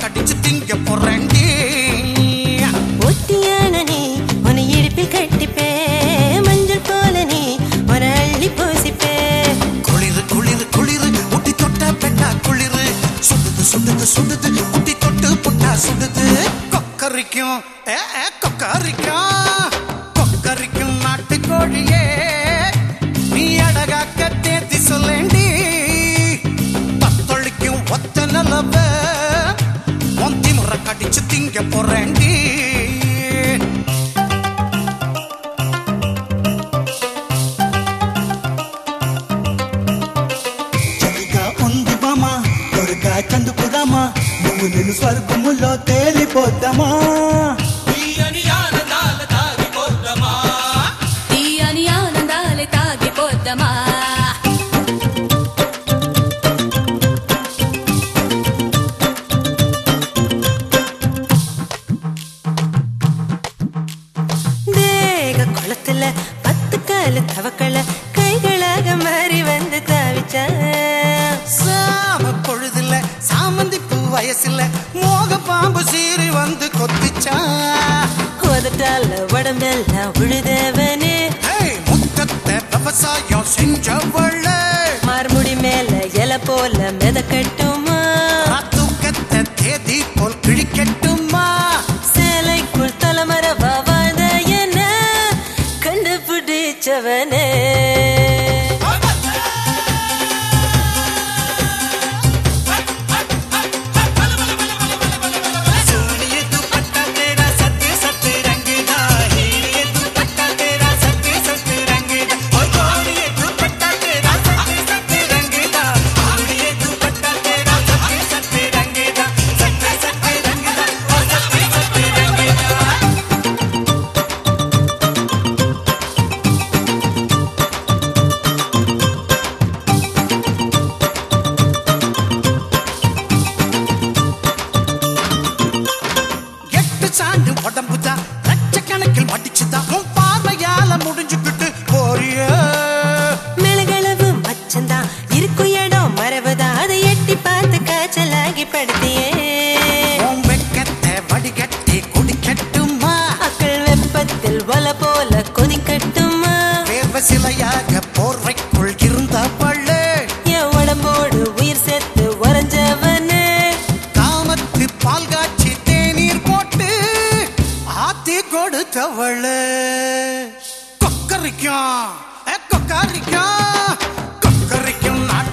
கடிச்சு திங்க போறேன்டி ஒட்டியான நீ உன்னை இடுப்பில் கட்டிப்பே மஞ்சள் போல நீ உன அள்ளி பூசிப்பே குளிரு குளிரு குளிரு முட்டி தொட்ட பெட்டா குளிரு சுடுது சுடுது சுடுது முட்டி தொட்டு புட்டா சுடுது கொக்கரிக்கும் ஏ ஏ, கொக்கரிக்கும் கொக்கரிக்கும் நாட்டுக்கோழியே நீ அழகாக்க தேத்தி சொல்லேண்டி தத்தொழிக்கும் ஒத்த நிலவ உன் திமுற கடிச்சு திங்க போறேன்டி చక్కగా ఉంది బామా త్వరగా చందుకురామా నువ్వు నేను స్వర్గములో తేలిపోతామా తీయని ఆనందాలే తాగిపోద్దమా தேக குளத்துல பத்து கால தவக்கள கைகளாக மாறி வந்து தாவிச்சா சாம பொழுதுல சாமந்தி பூ வயசுல மோக பாம்பு சீறி வந்து கொத்திச்சா உதட்டால உடம்பெல்லாம் உழுதவனே ஹேய், முத்தத்தை விவசாயம் செஞ்சவள்ள மார்முடி மேல இலை போல மிதக்கட்டுமா தூக்கத்தை தேதி போல் கிழிக்கட்டுமா சேலைக்குள் தலைமறைவா வாழ்ந்த என்ன கண்டுபிடிச்சவனே सोनिए दुपट्टा तेरा सत्य सत्य रंगीला हीरे दुपट्टा तेरा सत्य सत्य रंगीला ओ गोरिये दुपट्टा तेरा सत्य सत्य रंगीला गोरिये दुपट्टा तेरा सत्य सत्य रंगीला सत्य सत्य रंगीला ओ सत्य सत्य रंगीला எட்டு சாண்டு உடம்புதான் லட்சக்கணக்கில் மடிச்சுதான் உன் பார்வையால முடிஞ்சுக்கிட்டு போறிய மெழுகளவு மச்சந்தான் இருக்கும் இடம் மரபுதான் அதை எட்டி பார்த்து காய்ச்சலாகி படுத்தியே உன் வெக்கத்தை வடிகட்டி குடிக்கட்டுமா அக்கள் வெப்பத்தில் ஒல போல கொதிக்கட்டுமா வேர்வ சிலையாக போர்வைக்குள் இருந்த பள்ளு என் உடம்போடு உயிர் சேர்த்து உறைஞ்சவனே காமத்து பால் காய்ச்சி தேநீர் போட்டு ஆத்தி கொடுத்தவளு கொக்கரிக்கும் ஏ, கொக்கரிக்கும் கொக்கரிக்கும் நாட்டு